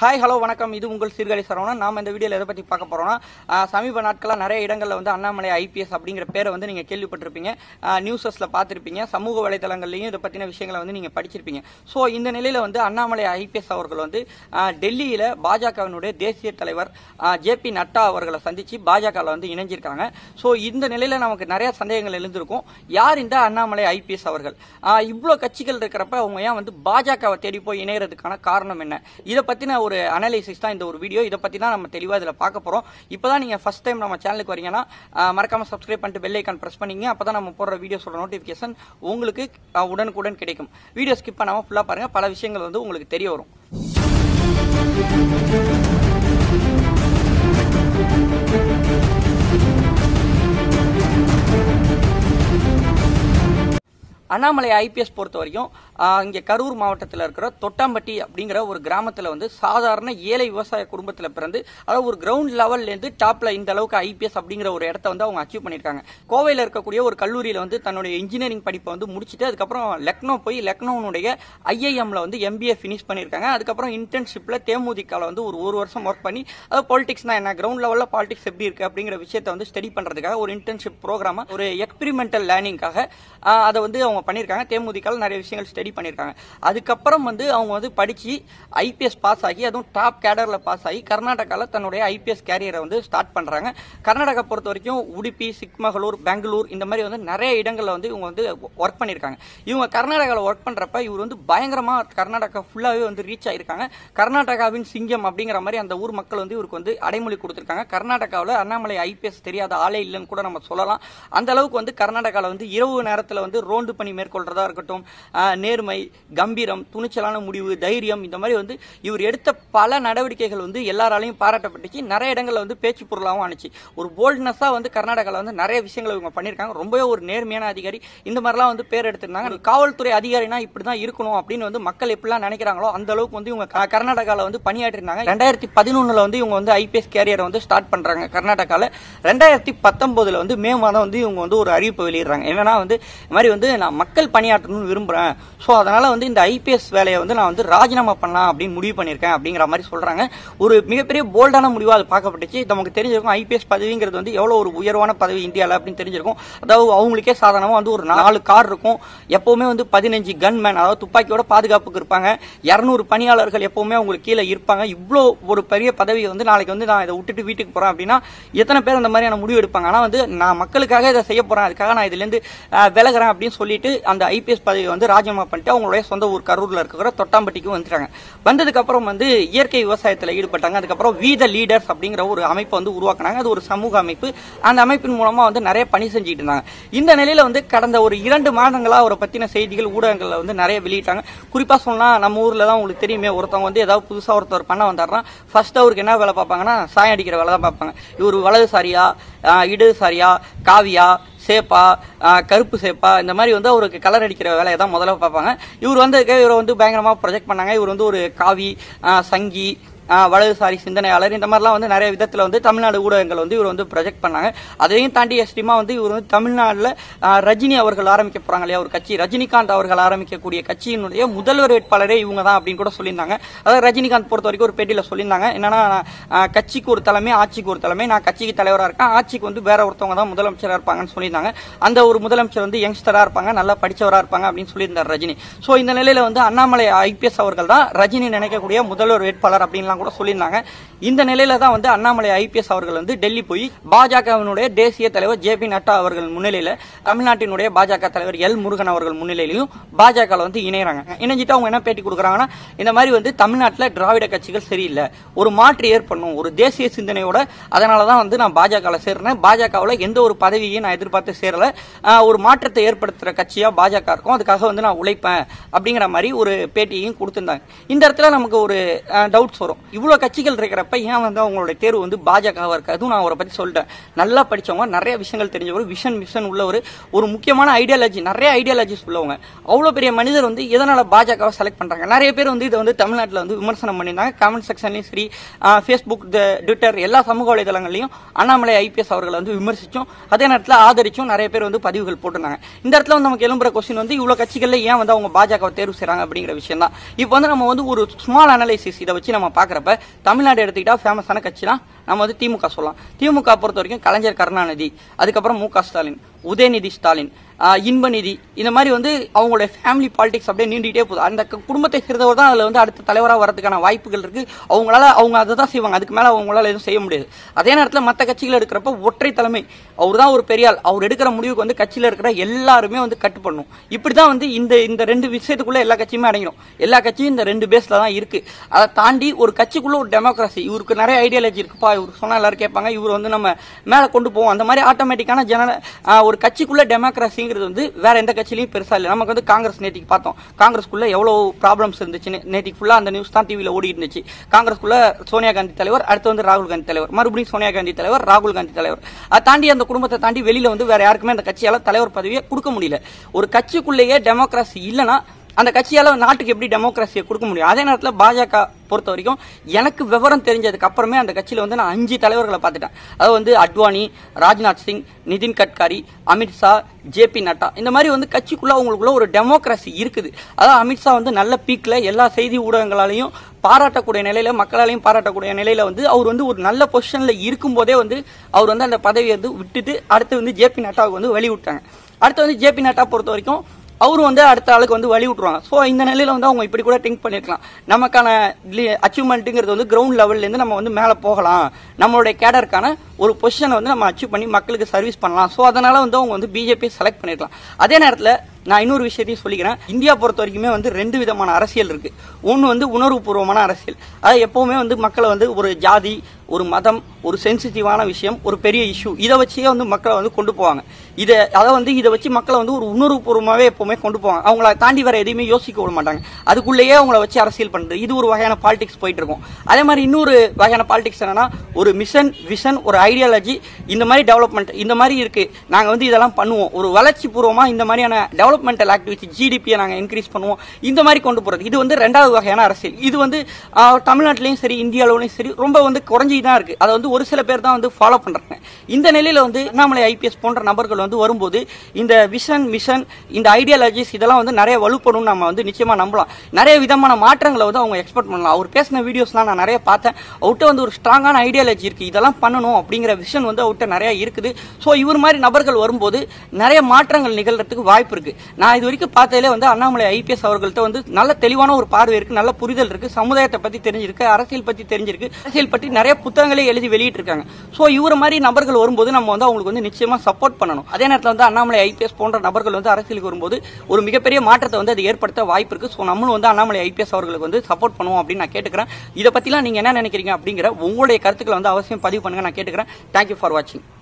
hi hello வணக்கம் இது உங்கள் சீர்காழி சரவணன் நாம இந்த வீடியோவில் எதை பற்றி பார்க்க போறோம்னா ஆஹ், சமீப நாட்களாக நிறைய இடங்களில் வந்து அண்ணாமலை ஐபிஎஸ் அப்படிங்கிற பேரை வந்து நீங்கள் கேள்விப்பட்டிருப்பீங்க நியூஸஸில் பார்த்துருப்பீங்க சமூக வலைதளங்கள்லையும் இதை பற்றின விஷயங்களை வந்து நீங்கள் படிச்சிருப்பீங்க ஸோ இந்த நிலையில் வந்து அண்ணாமலை ஐபிஎஸ் அவர்கள் வந்து ஆஹ், டெல்லியில் பாஜகவினுடைய தேசிய தலைவர் ஜே பி நட்டா அவர்களை சந்தித்து பாஜகவில் வந்து இணைஞ்சிருக்காங்க ஸோ இந்த நிலையில் நமக்கு நிறைய சந்தேகங்கள் எழுந்திருக்கும் யார் இந்த அண்ணாமலை ஐபிஎஸ் அவர்கள் இவ்வளோ கட்சிகள் இருக்கிறப்ப அவங்க ஏன் வந்து பாஜகவை தேடி போய் இணையறதுக்கான காரணம் என்ன இதை பற்றின ஒரு அனலைசிஸ் தான் இந்த ஒரு வீடியோ இதை பற்றி தான் நம்ம தெளிவாக இதில் பார்க்க போகிறோம் இப்போ தான் நீங்கள் ஃபஸ்ட் டைம் நம்ம சேனலுக்கு வரீங்கன்னா ஆஹ், மறக்காம சப்ஸ்கிரைப் பண்ணிட்டு பெல் ஐக்கான் ப்ரெஸ் பண்ணிங்க அப்போ தான் நம்ம போடுற வீடியோஸோட நோட்டிஃபிகேஷன் உங்களுக்கு ஆஹ், உடனுக்குடன் கிடைக்கும் வீடியோ ஸ்கிப் பண்ணாமல் ஃபுல்லாக பாருங்கள் பல விஷயங்கள் வந்து உங்களுக்கு தெரிய வரும் அண்ணாமலை ஐபிஎஸ் பொறுத்த வரைக்கும் ஆஹ், இங்க கரூர் மாவட்டத்தில் இருக்கிற தொட்டாம்பட்டி அப்படிங்கிற ஒரு கிராமத்தில் வந்து சாதாரண ஏழை விவசாய குடும்பத்தில் பிறந்து அதாவது ஒரு கிரவுண்ட் லெவல்லேருந்து டாப்ல இந்த அளவுக்கு ஐபிஎஸ் அப்படிங்கிற ஒரு இடத்த வந்து அவங்க அச்சீவ் பண்ணியிருக்காங்க கோவையில் இருக்கக்கூடிய ஒரு கல்லூரியில் வந்து தன்னுடைய இன்ஜினியரிங் படிப்பை வந்து முடிச்சுட்டு அதுக்கப்புறம் லக்னோ போய் லக்னோனுடைய ஐஐஎம்ல வந்து எம்பிஏ ஃபினிஷ் பண்ணியிருக்காங்க அதுக்கப்புறம் இன்டர்ன்ஷிப்ல தேமுதிகால வந்து ஒரு ஒரு வருஷம் ஒர்க் பண்ணி அதாவது பாலிடிக்ஸ்னா என்ன கிரவுண்ட் லெவலில் பாலிடிக்ஸ் எப்படி இருக்கு அப்படிங்கிற விஷயத்தை வந்து ஸ்டடி பண்றதுக்காக ஒரு இன்டர்ன்ஷிப் ப்ரோக்ராம் ஒரு எக்ஸ்பெரிமெண்டல் லேர்னிங்காக அதை வந்து அவங்க பண்ணியிருக்காங்க தேமுதிகால நிறைய விஷயங்கள் ஸ்டடி பண்ணியிருக்காங்க அதுக்கப்புறம் வந்து அவங்க வந்து படிச்சு ஐபிஎஸ் பாஸ் ஆகி அதுவும் டாப் கேடர்ல பாஸ் ஆகி கர்நாடகாவில் தன்னுடைய ஐபிஎஸ் கேரியரை வந்து ஸ்டார்ட் பண்றாங்க கர்நாடகா பொறுத்த வரைக்கும் உடுப்பி சிக்மகளூர் பெங்களூர் இந்த மாதிரி வந்து நிறைய இடங்கள்ல வந்து இவங்க வந்து ஒர்க் பண்ணியிருக்காங்க இவங்க கர்நாடகாவில் ஒர்க் பண்றப்ப இவர் வந்து பயங்கரமா கர்நாடகா ஃபுல்லாவே வந்து ரீச் ஆயிருக்காங்க கர்நாடகாவின் சிங்கம் அப்படிங்கிற மாதிரி அந்த ஊர் மக்கள் வந்து இவருக்கு வந்து அடைமொழி கொடுத்திருக்காங்க கர்நாடகாவில் அண்ணாமலை ஐபிஎஸ் தெரியாத ஆளே இல்லைன்னு கூட நம்ம சொல்லலாம் அந்த அளவுக்கு வந்து கர்நாடகாவில் வந்து இரவு நேரத்தில் வந்து ரோந்து பணி மேற்கொள்றதா இருக்கட்டும் ஆஹ், நேர்மை கம்பீரம் துணிச்சலான முடிவு தைரியம் இந்த மாதிரி வந்து இவர் எடுத்த பல நடவடிக்கைகள் வந்து எல்லாராலையும் பாராட்டப்பட்டுச்சு நிறைய இடங்கள்ல வந்து பேச்சு பொருளாகவும் ஆனிச்சு ஒரு போல்ட்னஸா வந்து கர்நாடகாவில் வந்து நிறைய விஷயங்களை இவங்க பண்ணியிருக்காங்க ரொம்பவே ஒரு நேர்மையான அதிகாரி இந்த மாதிரிலாம் வந்து பேர் எடுத்திருந்தாங்க ஒரு காவல்துறை அதிகாரினா இப்படிதான் இருக்கணும் அப்படின்னு வந்து மக்கள் எப்படிலாம் நினைக்கிறாங்களோ அந்த அளவுக்கு வந்து இவங்க க- கர்நாடகாவில் வந்து பணியாற்றிருந்தாங்க ரெண்டாயிரத்தி பதினொன்னுல வந்து இவங்க வந்து ஐபிஎஸ் கேரியரை வந்து ஸ்டார்ட் பண்றாங்க கர்நாடகாவில் ரெண்டாயிரத்தி பத்தொன்பதுல வந்து மே மாதம் வந்து இவங்க வந்து ஒரு அறிவிப்பு வெளியிடுறாங்க என்னன்னா வந்து இந்த மாதிரி வந்து நான் மக்கள் பணியாற்றணும்னு விரும்புறேன் ஸோ அதனால வந்து இந்த ஐபிஎஸ் வேலையை வந்து நான் வந்து ராஜினாமா பண்ணலாம் அப்படின்னு முடிவு பண்ணியிருக்கேன் அப்படிங்கிற மாதிரி சொல்றாங்க ஒரு மிகப்பெரிய போல்டான முடிவாக அது பார்க்கப்பட்டுச்சு நமக்கு தெரிஞ்சிருக்கும் ஐபிஎஸ் பதவிங்கிறது வந்து எவ்வளோ ஒரு உயர்வான பதவி இந்தியாவில் அப்படின்னு தெரிஞ்சிருக்கும் அதாவது அவங்களுக்கே சாதாரணமாக வந்து ஒரு நாலு கார் இருக்கும் எப்பவுமே வந்து பதினஞ்சு கன்மேன் அதாவது துப்பாக்கியோட பாதுகாப்புக்கு இருப்பாங்க இரநூறு பணியாளர்கள் எப்பவுமே அவங்களுக்கு கீழே இருப்பாங்க இவ்வளோ ஒரு பெரிய பதவியை வந்து நாளைக்கு வந்து நான் இதை விட்டுட்டு வீட்டுக்கு போறேன் அப்படின்னா எத்தனை பேர் அந்த மாதிரியான முடிவு எடுப்பாங்க ஆனால் வந்து நான் மக்களுக்காக இதை செய்ய போறேன் அதுக்காக நான் இதுலேருந்து அஹ், விலகுறேன் அப்படின்னு சொல்லிட்டு அந்த ஐபிஎஸ் பதவியை வந்து ராஜினாமா பண்ணிட்டு அவங்களுடைய சொந்த ஊர் கரூர்ல இருக்கிற தொட்டாம்பட்டிக்கு வந்துட்டாங்க வந்ததுக்கு அப்புறம் வந்து இயற்கை விவசாயத்தில் ஈடுபட்டாங்க அதுக்கப்புறம் வி த லீடர்ஸ் அப்படிங்கிற ஒரு அமைப்பை வந்து உருவாக்குனாங்க அது ஒரு சமூக அமைப்பு அந்த அமைப்பின் மூலமா வந்து நிறைய பணி செஞ்சுட்டு இருந்தாங்க இந்த நிலையில வந்து கடந்த ஒரு இரண்டு மாதங்களா அவரை பத்தின செய்திகள் ஊடகங்கள்ல வந்து நிறைய வெளியிட்டாங்க குறிப்பா சொன்னா நம்ம ஊர்ல தான் உங்களுக்கு தெரியுமே ஒருத்தவங்க வந்து ஏதாவது புதுசா ஒருத்தர் பண்ண வந்தாருன்னா ஃபர்ஸ்ட் அவருக்கு என்ன வேலை பார்ப்பாங்கன்னா சாயம் அடிக்கிற வேலை தான் பார்ப்பாங்க இவர் வலதுசாரியா ஆஹ் இடதுசாரியா காவியா சேப்பா ஆஹ் கருப்பு சேப்பா இந்த மாதிரி வந்து அவருக்கு கலர் அடிக்கிற வேலையை தான் முதல்ல பார்ப்பாங்க இவர் வந்து இவரை வந்து பயங்கரமா ப்ரொஜெக்ட் பண்ணாங்க இவர் வந்து ஒரு காவி ஆஹ் சங்கி ஆஹ் வலதுசாரி சிந்தனையாளர் இந்த மாதிரிலாம் வந்து நிறைய விதத்தில் வந்து தமிழ்நாடு ஊடகங்கள் வந்து இவர் வந்து ப்ரொஜெக்ட் பண்ணாங்க அதையும் தாண்டி எஸ்டிமா வந்து இவர் வந்து தமிழ்நாட்டில் ரஜினி அவர்கள் ஆரம்பிக்க போறாங்க இல்லையா ஒரு கட்சி ரஜினிகாந்த் அவர்கள் ஆரம்பிக்கக்கூடிய கட்சியினுடைய முதல்வர் வேட்பாளரே இவங்க தான் அப்படின்னு கூட சொல்லியிருந்தாங்க அதாவது ரஜினிகாந்த் பொறுத்த வரைக்கும் ஒரு பேட்டியில் சொல்லியிருந்தாங்க என்னன்னா ஆஹ் கட்சிக்கு ஒரு தலைமை ஆட்சிக்கு ஒரு தலைமை நான் கட்சிக்கு தலைவராக இருக்கேன் ஆட்சிக்கு வந்து வேற ஒருத்தவங்க தான் முதலமைச்சராக இருப்பாங்கன்னு சொல்லியிருந்தாங்க அந்த ஒரு முதலமைச்சர் வந்து யங்ஸ்டராக இருப்பாங்க நல்லா படிச்சவராக இருப்பாங்க அப்படின்னு சொல்லியிருந்தார் ரஜினி ஸோ இந்த நிலையில வந்து அண்ணாமலை ஐபிஎஸ் அவர்கள் தான் ரஜினி நினைக்கக்கூடிய முதல்வர் வேட்பாளர் அப்படின்லாம் கூட சொல்லியிருந்தாங்க இந்த நிலையில தான் வந்து அண்ணாமலை ஐபிஎஸ் அவர்கள் வந்து டெல்லி போய் பாஜகவினுடைய தேசிய தலைவர் ஜே பி நட்டா அவர்கள் முன்னிலையில தமிழ்நாட்டினுடைய பாஜக தலைவர் எல் முருகன் அவர்கள் முன்னிலையிலும் பாஜக வந்து இணையறாங்க இணைஞ்சிட்டு அவங்க என்ன பேட்டி கொடுக்குறாங்கன்னா இந்த மாதிரி வந்து தமிழ்நாட்டில் திராவிட கட்சிகள் சரியில்லை ஒரு மாற்று ஏற்படணும் ஒரு தேசிய சிந்தனையோட அதனால தான் வந்து நான் பாஜகவில் சேர்றேன் பாஜகவில் எந்த ஒரு பதவியையும் நான் எதிர்பார்த்து சேரல ஆஹ் ஒரு மாற்றத்தை ஏற்படுத்துற கட்சியா பாஜக இருக்கும் அதுக்காக வந்து நான் உழைப்பேன் அப்படிங்கிற மாதிரி ஒரு பேட்டியையும் கொடுத்திருந்தாங்க இந்த இடத்துல நமக்கு ஒரு டவுட்ஸ் வரும் இவ்வளவு கட்சிகள் இருக்கிறப்ப ஏன் வந்து அவங்களுடைய தேர்வு வந்து பாஜகவா இருக்கு அதுவும் நான் அவரை பத்தி சொல்லிட்டேன் நல்லா படிச்சவங்க நிறைய விஷயங்கள் தெரிஞ்சவர் விஷன் மிஷன் உள்ளவர் ஒரு முக்கியமான ஐடியாலஜி நிறைய ஐடியாலஜிஸ் உள்ளவங்க அவ்வளவு பெரிய மனிதர் வந்து எதனால பாஜகவை செலக்ட் பண்றாங்க நிறைய பேர் வந்து இதை வந்து தமிழ்நாட்டில் வந்து விமர்சனம் பண்ணியிருந்தாங்க கமெண்ட் செக்ஷன்லயும் சரி ஃபேஸ்புக் ட்விட்டர் எல்லா சமூக வலைதளங்களையும் அண்ணாமலை ஐபிஎஸ் அவர்களை வந்து விமர்சிச்சும் அதே நேரத்தில் ஆதரிச்சும் நிறைய பேர் வந்து பதிவுகள் போட்டிருந்தாங்க இந்த இடத்துல வந்து நமக்கு எழும்புற கொஸ்டின் வந்து இவ்வளவு கட்சிகள்ல ஏன் வந்து அவங்க பாஜகவை தேர்வு செய்றாங்க அப்படிங்கிற விஷயம் தான் இப்போ வந்து நம்ம வந்து ஒரு ஸ்மால் அனலைசிஸ் இதை வச்சு நம்ம பார்க்குறப்ப எடுத்துக்கிறப்ப தமிழ்நாடு எடுத்துக்கிட்டா ஃபேமஸான கட்சினா நம்ம வந்து திமுக சொல்லலாம் திமுக பொறுத்த வரைக்கும் கலைஞர் கருணாநிதி அதுக்கப்புறம் மு க ஸ்டாலின் உதயநிதி ஸ்டாலின் ஆஹ் இன்பநிதி இந்த மாதிரி வந்து அவங்களுடைய ஃபேமிலி பாலிடிக்ஸ் அப்படியே நீண்டிட்டே போகுது அந்த கு- குடும்பத்தை சேர்ந்தவர் தான் அதில் வந்து அடுத்த தலைவராக வரதுக்கான வாய்ப்புகள் இருக்கு அவங்களால அவங்க அதை தான் செய்வாங்க அதுக்கு மேலே அவங்களால எதுவும் செய்ய முடியாது அதே நேரத்தில் மற்ற கட்சிகள் எடுக்கிறப்ப ஒற்றை தலைமை அவர் தான் ஒரு பெரிய ஆள் அவர் எடுக்கிற முடிவுக்கு வந்து கட்சியில் இருக்கிற எல்லாருமே வந்து கட்டுப்படணும் இப்படி தான் வந்து இந்த இந்த ரெண்டு விஷயத்துக்குள்ள எல்லா கட்சியுமே அடங்கிடும் எல்லா கட்சியும் இந்த ரெண்டு பேஸ்ல தான் இருக்கு அதை தாண்டி ஒரு கட்சிக்குள்ள ஒரு டெமோக்ரஸி இவருக்கு நிறைய ஐடியாலஜி இருக்குப்பா இவர் சொன்னா எல்லாரும் கேட்பாங்க இவர் வந்து நம்ம மேல கொண்டு போவோம் அந்த மாதிரி ஆட்டோமேட்டிக்கான ஜன ஆஹ் ஒரு கட்சிக்குள்ள டெமோக்ரஸிங்கிறது வந்து வேற எந்த கட்சியிலையும் பெருசா இல்லை நமக்கு வந்து காங்கிரஸ் நேத்திக்கு பார்த்தோம் காங்கிரஸ்க்குள்ள எவ்வளவு ப்ராப்ளம்ஸ் இருந்துச்சு நே- நேத்திக்கு ஃபுல்லா அந்த நியூஸ் தான் டிவியில் ஓடிட்டு இருந்துச்சு காங்கிரஸ்க்குள்ள சோனியா காந்தி தலைவர் அடுத்து வந்து ராகுல் காந்தி தலைவர் மறுபடியும் சோனியா காந்தி தலைவர் ராகுல் காந்தி தலைவர் அதை தாண்டி அந்த குடும்பத்தை தாண்டி வெளியில வந்து வேற யாருக்குமே அந்த கட்சியால தலைவர் பதவியை கொடுக்க முடியல ஒரு கட்சிக்குள்ளேயே டெமோக்ரஸி இல்லைன்னா அந்த கட்சியால நாட்டுக்கு எப்படி டெமோக்ரஸியை கொடுக்க முடியும் அதே நேரத்தில் பாஜக பொறுத்த வரைக்கும் எனக்கு விவரம் தெரிஞ்சதுக்கு அப்புறமே அந்த கட்சியில வந்து நான் அஞ்சு தலைவர்களை பார்த்துட்டேன் அதாவது வந்து அத்வானி ராஜ்நாத் சிங் நிதின் கட்காரி அமித்ஷா ஜேபி நட்டா இந்த மாதிரி வந்து கட்சிக்குள்ள அவங்களுக்குள்ள ஒரு டெமோக்ரஸி இருக்குது அதாவது அமித்ஷா வந்து நல்ல பீக்ல எல்லா செய்தி ஊடகங்களாலையும் பாராட்டக்கூடிய நிலையில மக்களாலையும் பாராட்டக்கூடிய நிலையில வந்து அவர் வந்து ஒரு நல்ல பொசிஷன்ல இருக்கும்போதே வந்து அவர் வந்து அந்த பதவியை வந்து விட்டுட்டு அடுத்து வந்து ஜேபி நட்டாவுக்கு வந்து வழி விட்டாங்க அடுத்து வந்து ஜேபி நட்டா பொறுத்த வரைக்கும் அவரும் வந்து அடுத்த ஆளுக்கு வந்து வழி விட்டுருவாங்க ஸோ இந்த நிலையில வந்து அவங்க இப்படி கூட திங்க் பண்ணிருக்கலாம் நமக்கான அச்சீவ்மெண்ட்டுங்கிறது வந்து கிரவுண்ட் லெவல்ல இருந்து நம்ம வந்து மேலே போகலாம் நம்மளுடைய கேடருக்கான ஒரு பொசிஷனை வந்து நம்ம அச்சீவ் பண்ணி மக்களுக்கு சர்வீஸ் பண்ணலாம் ஸோ அதனால வந்து அவங்க வந்து பிஜேபி செலக்ட் பண்ணிருக்கலாம் அதே நேரத்தில் நான் இன்னொரு விஷயத்தையும் சொல்லிக்கிறேன் இந்தியா பொறுத்த வரைக்குமே வந்து ரெண்டு விதமான அரசியல் இருக்கு ஒன்று வந்து உணர்வுபூர்வமான அரசியல் அது எப்பவுமே வந்து மக்களை வந்து ஒரு ஜாதி ஒரு மதம் ஒரு சென்சிட்டிவான விஷயம் ஒரு பெரிய இஷ்யூ இதை வச்சே வந்து மக்களை வந்து கொண்டு போவாங்க இதை அதை வந்து இதை வச்சு மக்களை வந்து ஒரு உணர்வுபூர்வமாகவே எப்பவுமே கொண்டு போவாங்க அவங்கள தாண்டி வேற எதையுமே யோசிக்க விட மாட்டாங்க அதுக்குள்ளேயே அவங்கள வச்சு அரசியல் பண்றது இது ஒரு வகையான பாலிடிக்ஸ் போயிட்டு இருக்கும் அதே மாதிரி இன்னொரு வகையான பாலிடிக்ஸ் என்னன்னா ஒரு மிஷன் விஷன் ஒரு ஐடியாலஜி இந்த மாதிரி டெவலப்மெண்ட் இந்த மாதிரி இருக்கு நாங்க வந்து இதெல்லாம் பண்ணுவோம் ஒரு வளர்ச்சி பூர்வமா இந்த மாதிரியான டெவலப்மெண்டல் ஆக்டிவிட்டி ஜிடிபியை நாங்க இன்க்ரீஸ் பண்ணுவோம் இந்த மாதிரி கொண்டு போறது இது வந்து ரெண்டாவது வகையான அரசியல் இது வந்து ஆஹ், தமிழ்நாட்டிலையும் சரி இந்திய அளவுலையும் சரி ரொம்ப வந்து குறைஞ்சி தான் இருக்கு அதை வந்து ஒரு சில பேர் தான் வந்து ஃபாலோ பண்றாங்க இந்த நிலையில வந்து அண்ணாமலை ஐபிஎஸ் போன்ற நபர்கள் வந்து வரும்போது இந்த விஷன் மிஷன் இந்த ஐடியாலஜிஸ் இதெல்லாம் வந்து நிறைய வலுப்படும் நம்ம வந்து நிச்சயமா நம்பலாம் நிறைய விதமான மாற்றங்களை வந்து அவங்க எக்ஸ்பெக்ட் பண்ணலாம் அவர் பேசின வீடியோஸ்லாம் நான் நிறைய பார்த்தேன் அவர்கிட்ட வந்து ஒரு ஸ்ட்ராங்கான ஐடியாலஜி இருக்கு இதெல்லாம் பண்ணணும் அப்படிங்கிற விஷன் வந்து அவர்கிட்ட நிறைய இருக்குது ஸோ இவர் மாதிரி நபர்கள் வரும்போது நிறைய மாற்றங்கள் நிகழ்றதுக்கு வாய்ப்பு இருக்கு நான் இது வரைக்கும் பார்த்ததுல வந்து அண்ணாமலை ஐபிஎஸ் அவர்கள்ட்ட வந்து நல்ல தெளிவான ஒரு பார்வை இருக்கு நல்ல புரிதல் இருக்கு சமுதாயத்தை பத்தி தெரிஞ்சிருக்கு அரசியல் பத்தி தெரிஞ்சிருக்கு அரசியல் பற்றி நிறைய புத்தகங்களே எழுதி வெளியிட்டிருக்காங்க ஸோ இவர் மாதிரி நபர்கள் வரும்போது நம்ம வந்து அவங்களுக்கு வந்து நிச்சயமா சப்போர்ட் பண்ணணும் அதே நேரத்தில் வந்து அண்ணாமலை ஐபிஎஸ் போன்ற நபர்கள் வந்து அரசியலுக்கு வரும்போது ஒரு மிகப்பெரிய மாற்றத்தை வந்து அது ஏற்படுத்த வாய்ப்பு இருக்கு ஸோ நம்மளும் வந்து அண்ணாமலை ஐபிஎஸ் அவர்களுக்கு வந்து சப்போர்ட் பண்ணுவோம் அப்படின்னு நான் கேட்டுக்கிறேன் இதை பத்திலாம் நீங்க என்ன நினைக்கிறீங்க அப்படிங்கிற உங்களுடைய கருத்துக்களை வந்து அவசியம் பதிவு பண்ணுங்க நான் கேட்டுக்கிறேன் தேங்க்யூ ஃபார் வாட்சிங்